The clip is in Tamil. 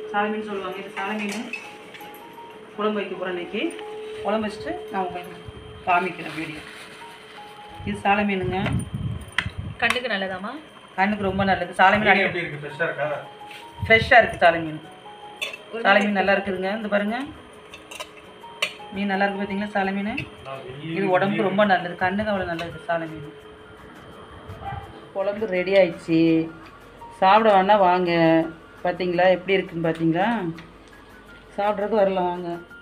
சாலை மீன் சொல்லுவாங்க இது சாலை மீன் குழம்பு வைக்க போகிறேன் இன்னைக்கு குழம்பு வச்சுட்டு நான் உங்களுக்கு காமிக்கிறேன் வீடியோ இது சாலை மீனுங்க கண்ணுக்கு நல்லதாம்மா கண்ணுக்கு ரொம்ப நல்லது சாலை மீன் மீன் அடி எப்படி இருக்கு ஃப்ரெஷ்ஷாக இருக்கா ஃப்ரெஷ்ஷாக இருக்குது சாலை மீன் சாலை மீன் நல்லா இருக்குதுங்க இந்த பாருங்க மீன் நல்லா இருக்கு பார்த்தீங்களா சாலை மீன் நான் வெளியே இது உடம்புக்கு ரொம்ப நல்லது கண்ணுக்கு அவ்வளோ நல்லது சாலை மீன் குழம்பு ரெடி ஆயிடுச்சு சாப்பிட வேணா வாங்க பார்த்தீங்களா எப்படி இருக்குன்னு பார்த்தீங்களா சாப்பிட்றதுக்கு வரலாம் வாங்க